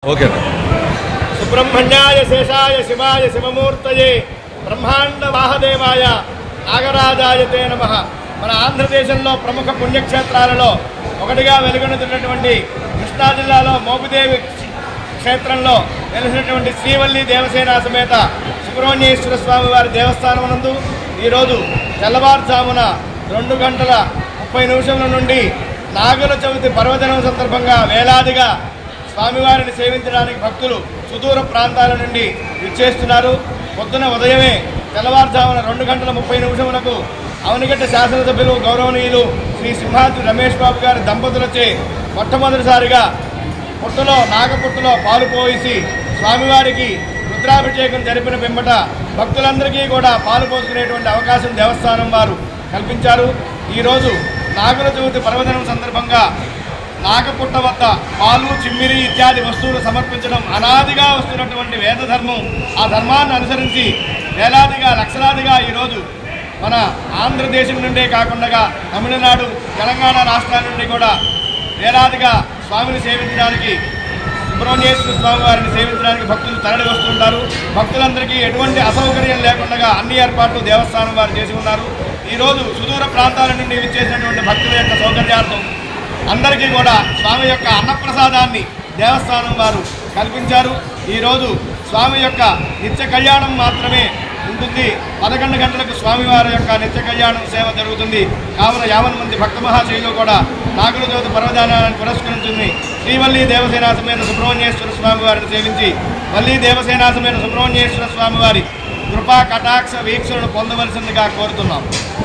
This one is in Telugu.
ఓకే సుబ్రహ్మణ్యాయ శేషాయ శివాయ శివమూర్తయే బ్రహ్మాండ వాహదేవాయ నాగరాజాయ తే నమ మన ఆంధ్రదేశంలో ప్రముఖ పుణ్యక్షేత్రాలలో ఒకటిగా వెలుగొందుతున్నటువంటి కృష్ణా జిల్లాలో మోపుదేవి క్షేత్రంలో వెలిసినటువంటి శ్రీవల్లి దేవసేన సమేత సుబ్రహ్మణ్యేశ్వర స్వామి వారి దేవస్థానం నందు ఈరోజు తెల్లవారుజామున రెండు గంటల ముప్పై నిమిషముల నుండి నాగుల చవితి పర్వదినం సందర్భంగా వేలాదిగా స్వామివారిని సేవించడానికి భక్తులు సుదూర ప్రాంతాల నుండి విచ్చేస్తున్నారు పొద్దున ఉదయమే తెల్లవారుజామున రెండు గంటల ముప్పై నిమిషములకు అవనిగడ్డ శాసనసభ్యులు గౌరవనీయులు శ్రీ సింహాద్రి రమేష్ బాబు గారి దంపతులచే మొట్టమొదటిసారిగా పుట్టలో నాగపుట్టలో పాలు పోసి స్వామివారికి రుద్రాభిషేకం జరిపిన పిమ్మట భక్తులందరికీ కూడా పాలు పోసుకునేటువంటి అవకాశం దేవస్థానం వారు కల్పించారు ఈరోజు నాగుల చవితి పర్వదినం సందర్భంగా నాగపుట్ట వద్ద పాలు చిమ్మిరి ఇత్యాది వస్తువులు సమర్పించడం అనాదిగా వస్తున్నటువంటి వేద ధర్మం ఆ ధర్మాన్ని అనుసరించి వేలాదిగా లక్షలాదిగా ఈరోజు మన ఆంధ్రదేశం నుండే కాకుండా తమిళనాడు తెలంగాణ రాష్ట్రాల నుండి కూడా వేలాదిగా స్వామిని సేవించడానికి సుబ్రహ్మణ్యేశ్వర స్వామి వారిని సేవించడానికి భక్తులు తరలి వస్తుంటారు భక్తులందరికీ ఎటువంటి అసౌకర్యం లేకుండా అన్ని ఏర్పాట్లు దేవస్థానం వారు చేసి ఉన్నారు ఈరోజు సుదూర ప్రాంతాల నుండి విచ్చేసినటువంటి భక్తుల యొక్క సౌకర్యార్థం అందరికీ కూడా స్వామి యొక్క అన్నప్రసాదాన్ని దేవస్థానం వారు కల్పించారు ఈరోజు స్వామి యొక్క నిత్య కళ్యాణం మాత్రమే ఉంటుంది పదకొండు గంటలకు స్వామివారి యొక్క నిత్య కళ్యాణం సేవ జరుగుతుంది కావున యావన్ మంది భక్త మహాశైలు కూడా నాగుల జ్యోతి పర్వదానాన్ని పురస్కరించుకుని శ్రీవల్లి దేవసేనా సమేత సుబ్రహ్మణ్యేశ్వర స్వామి వారిని సేవించి వల్లి దేవసేనా సమేత సుబ్రహ్మణ్యేశ్వర స్వామి వారి కృపా కటాక్ష వీక్షణను పొందవలసిందిగా కోరుతున్నాం